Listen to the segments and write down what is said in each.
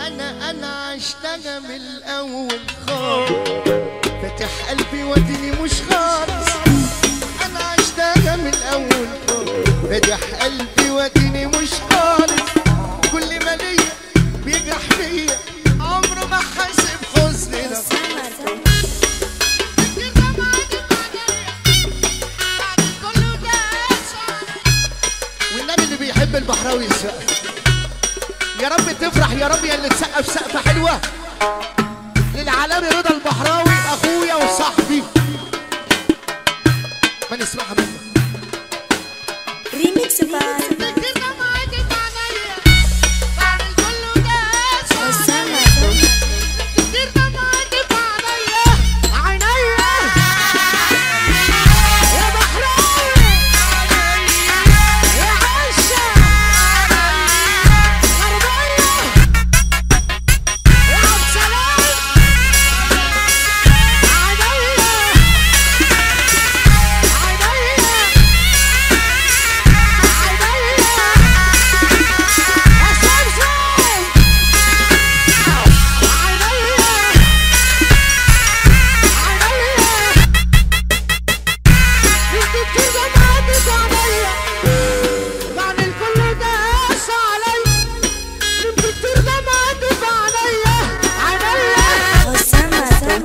انا انا عشتها من الاول خالص فاتح قلبي وديني مش خالص انا عشتها من الاول خالص فاتح قلبي وديني مش خالص كل ما ليا بيجرح فيا عمره ما حاسب حزني ده والنبي اللي بيحب البحراوي يسقف يا رب تفرح يا رب يا اللي تسقف سقفه حلوه للعالمي رضا البحراوي اخويا وصاحبي ما نسمعها منه ريميكس باي أسامة أسامة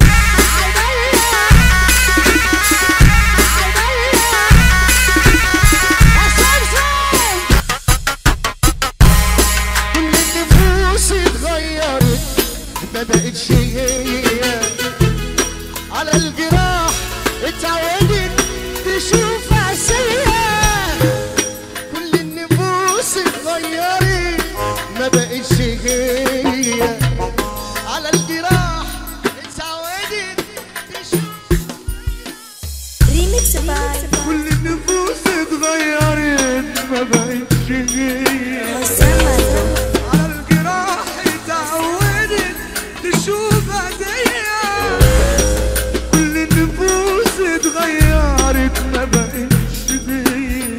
كل النفوس اتغيرت ما بقتش هي على الجراح اتعودت تشوف عسية كل النفوس اتغيرت ما بقتش هي على الجراح اتعودت تشوف ريميكس باي كل النفوس اتغيرت ما بقتش هي أسامة على الجراح اتعودت تشوف هدية كل النفوس اتغيرت ما بقتش دي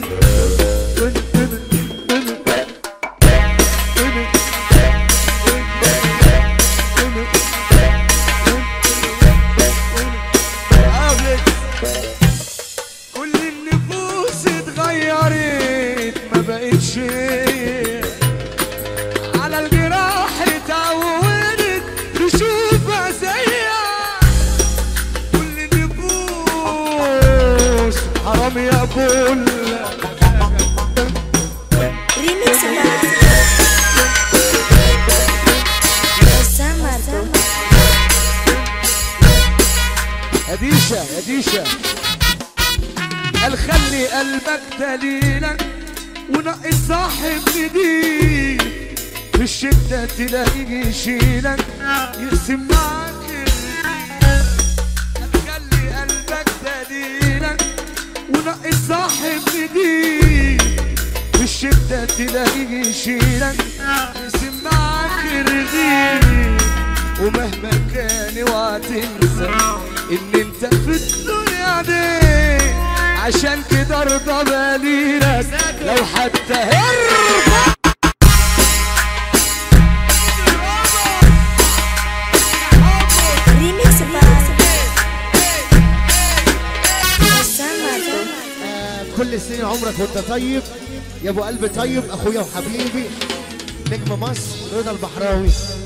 كل النفوس اتغيرت ما بقتش هي على الجراح اتعودت تشوفها زيها كل النفوس حرام يا كل ريميكس باي أسامة هديشة هديشة قال خلي قلبك دليلك ونقي صاحب جديد في الشدة تلاقيه يشيلك يقسم معاك الريح. قال خلي قلبك دليلك ونقي صاحب جديد في الشدة تلاقيه يشيلك يقسم معاك الرغيف ومهما كان اوعى تنسى ان انت في الدنيا دي عشان كده ارضى بليلك لو حتى هرب ريميكس باي أسامة كل سنة عمرك وانت طيب يا ابو قلب طيب اخويا وحبيبي نجم مصر رضا البحراوي